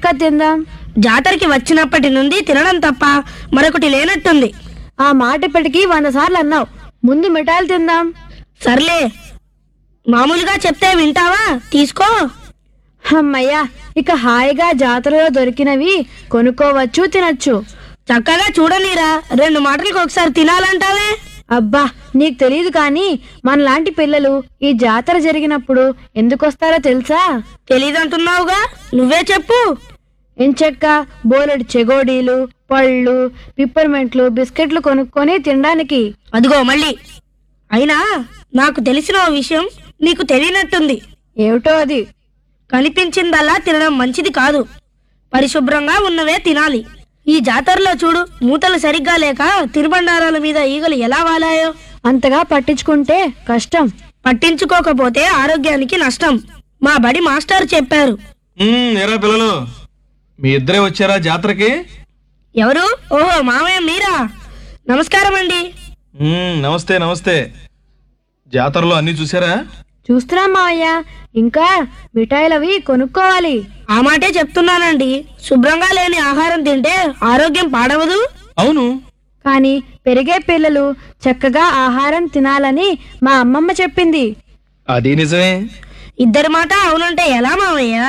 వచ్చాక తిందాం జాతరకి వచ్చినప్పటి నుండి తినడం తప్ప మరొకటి లేనట్టుంది ఆ మాట ఇప్పటికీ వంద సార్లు అన్నావు ముందు మిఠాయిలు తిందాం సర్లే మామూలుగా చెప్తే వింటావా తీసుకో అమ్మయ్యా ఇక హాయిగా జాతరలో దొరికినవి కొనుక్కోవచ్చు తినచ్చు చక్కగా చూడనీరా రెండు మాటలకు ఒకసారి తినాలంటావే అబ్బా నీకు తెలియదు కానీ మనలాంటి పిల్లలు ఈ జాతర జరిగినప్పుడు ఎందుకు వస్తారో తెలుసా తెలీదంటున్నావుగా నువ్వే చెప్పు ఎంచక్క బోలెడు చెగోడీలు పళ్ళు పిప్పర్మెంట్లు బిస్కెట్లు కొనుక్కొని తినడానికి అదిగో మళ్ళీ అయినా నాకు తెలిసిన ఓ విషయం నీకు తెలియనట్టుంది ఏమిటో అది కనిపించిందల్లా తినడం మంచిది కాదు పరిశుభ్రంగా ఉన్నవే తినాలి ఈ జాతరలో చూడు మూతలు సరిగ్గా లేక తిరుబండారాల మీద ఈగలు ఎలా వాలాయో అంతగా పట్టించుకుంటే కష్టం పట్టించుకోకపోతే ఆరోగ్యానికి నష్టం మా బడి మాస్టర్ చెప్పారు మ్మ్, ఏరా పిల్లలు మీ ఇద్దరే వచ్చారా జాతరకి ఎవరు ఓహో మామయ్య మీరా నమస్కారం అండి మ్మ్, నమస్తే నమస్తే జాతరలో అన్ని చూసారా చూస్తున్నాం మావయ్య ఇంకా మిఠాయిలవి కొనుక్కోవాలి ఆ మాటే చెప్తున్నానండి శుభ్రంగా లేని ఆహారం తింటే ఆరోగ్యం పాడవదు అవును కానీ పెరిగే పిల్లలు చక్కగా ఆహారం తినాలని మా అమ్మమ్మ చెప్పింది అది నిజమే ఇద్దరి మాట అవునంటే ఎలా మామయ్య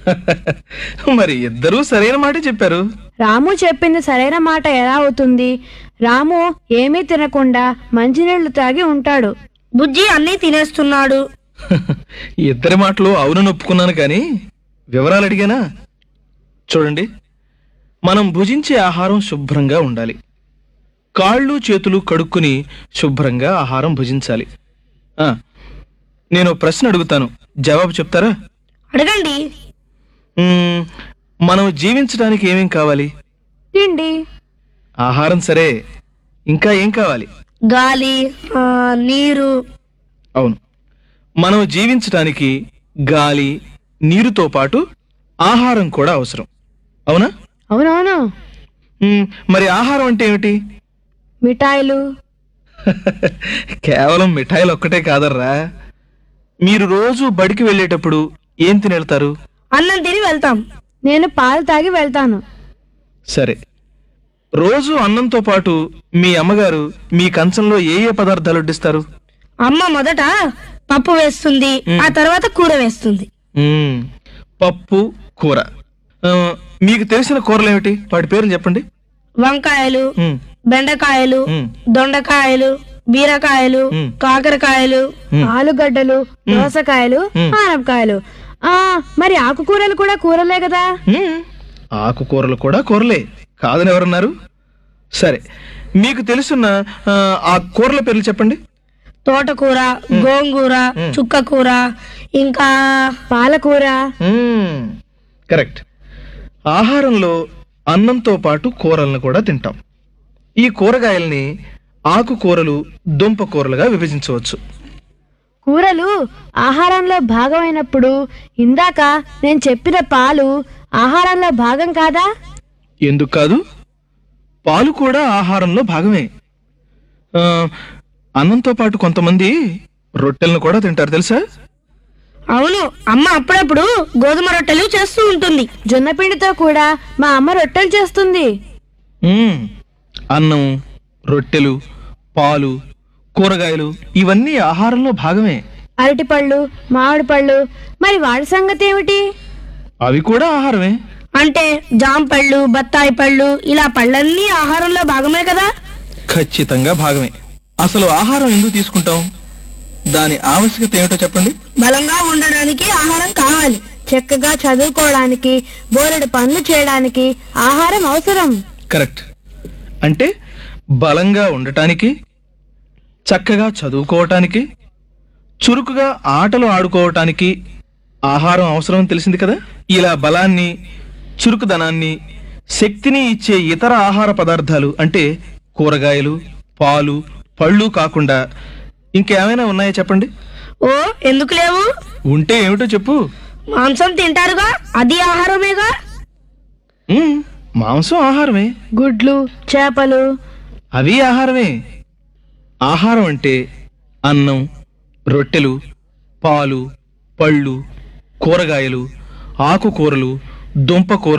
మరి ఇద్దరూ సరైన మాట చెప్పారు రాము చెప్పింది సరైన మాట ఎలా అవుతుంది రాము ఏమీ తినకుండా మంచినీళ్లు తాగి ఉంటాడు బుజ్జి అన్నీ తినేస్తున్నాడు ఇద్దరి మాటలు అవునని ఒప్పుకున్నాను కానీ వివరాలు అడిగానా చూడండి మనం భుజించే ఆహారం శుభ్రంగా ఉండాలి కాళ్ళు చేతులు కడుక్కుని శుభ్రంగా ఆహారం భుజించాలి ఆ, నేను ఓ ప్రశ్న అడుగుతాను జవాబు చెప్తారా అడగండి మ్మ్, మనం జీవించడానికి ఏమేం కావాలి తిండి ఆహారం సరే ఇంకా ఏం కావాలి గాలి ఆ, నీరు అవును మనం జీవించడానికి గాలి నీరుతో పాటు ఆహారం కూడా అవసరం అవునా అవునవును మ్మ్, మరి ఆహారం అంటే ఏమిటి మిఠాయిలు కేవలం మిఠాయిలు ఒక్కటే కాదర్రా మీరు రోజు బడికి వెళ్ళేటప్పుడు ఏం తిని వెళ్తారు అన్నం తిని వెళ్తాం నేను పాలు తాగి వెళ్తాను సరే రోజు అన్నంతో పాటు మీ అమ్మగారు మీ కంచంలో ఏ ఏ పదార్థాలు వడ్డిస్తారు అమ్మ మొదట పప్పు వేస్తుంది ఆ తర్వాత కూర వేస్తుంది మ్మ్, పప్పు కూర ఆ, మీకు తెలిసిన కూరలు ఏమిటి వాటి పేర్లు చెప్పండి వంకాయలు మ్మ్, బెండకాయలు మ్మ్, దొండకాయలు బీరకాయలు మ్మ్. కాకరకాయలు ఆలుగడ్డలు దోసకాయలు ఆనపకాయలు ఆ మరి ఆకుకూరలు కూడా కూరలే కదా మ్మ్. ఆకుకూరలు కూడా కూరలే కాదని ఎవరన్నారు సరే మీకు తెలుసున్న ఆ, ఆ కూరల పేర్లు చెప్పండి తోటకూర గోంగూర చుక్కకూర ఇంకా పాలకూర మ్మ్. కరెక్ట్ ఆహారంలో అన్నంతో పాటు కూరలను కూడా తింటాం ఈ కూరగాయల్ని ఆకుకూరలు దుంప కూరలుగా విభజించవచ్చు కూరలు ఆహారంలో భాగమైనప్పుడు ఇందాక నేను చెప్పిన పాలు ఆహారంలో భాగం కాదా ఎందుకు కాదు పాలు కూడా ఆహారంలో భాగమే ఆ, అన్నంతో పాటు కొంతమంది రొట్టెలను కూడా తింటారు తెలుసా అవును అమ్మ అప్పుడప్పుడు గోధుమ రొట్టెలు చేస్తూ ఉంటుంది జొన్నపిండితో కూడా మా అమ్మ రొట్టెలు చేస్తుంది మ్మ్. అన్నం రొట్టెలు పాలు కూరగాయలు ఇవన్నీ ఆహారంలో భాగమే అరటిపళ్ళు మామిడి పళ్ళు మరి వాడి సంగతి ఏమిటి అవి కూడా ఆహారమే అంటే జామ పళ్ళు బత్తాయి పళ్ళు ఇలా పళ్ళన్నీ ఆహారంలో భాగమే కదా ఖచ్చితంగా భాగమే అసలు ఆహారం ఎందుకు తీసుకుంటాం దాని ఆవశ్యకత ఏమిటో చెప్పండి బలంగా ఉండడానికి ఆహారం కావాలి చక్కగా చదువుకోవడానికి బోలెడు పనులు చేయడానికి ఆహారం అవసరం కరెక్ట్ అంటే బలంగా ఉండటానికి చక్కగా చదువుకోవటానికి చురుకుగా ఆటలు ఆడుకోవటానికి ఆహారం అవసరం అని తెలిసింది కదా ఇలా బలాన్ని చురుకుదనాన్ని శక్తిని ఇచ్చే ఇతర ఆహార పదార్థాలు అంటే కూరగాయలు పాలు పళ్ళు కాకుండా ఇంకేమైనా ఉన్నాయో చెప్పండి ఓ ఎందుకు లేవు ఉంటే ఏమిటో చెప్పు మాంసం తింటారుగా అది ఆహారమేగా మ్మ్, మాంసం ఆహారమే గుడ్లు చేపలు అవి ఆహారమే ఆహారం అంటే అన్నం రొట్టెలు పాలు పళ్ళు కూరగాయలు ఆకుకూరలు దుంప కూర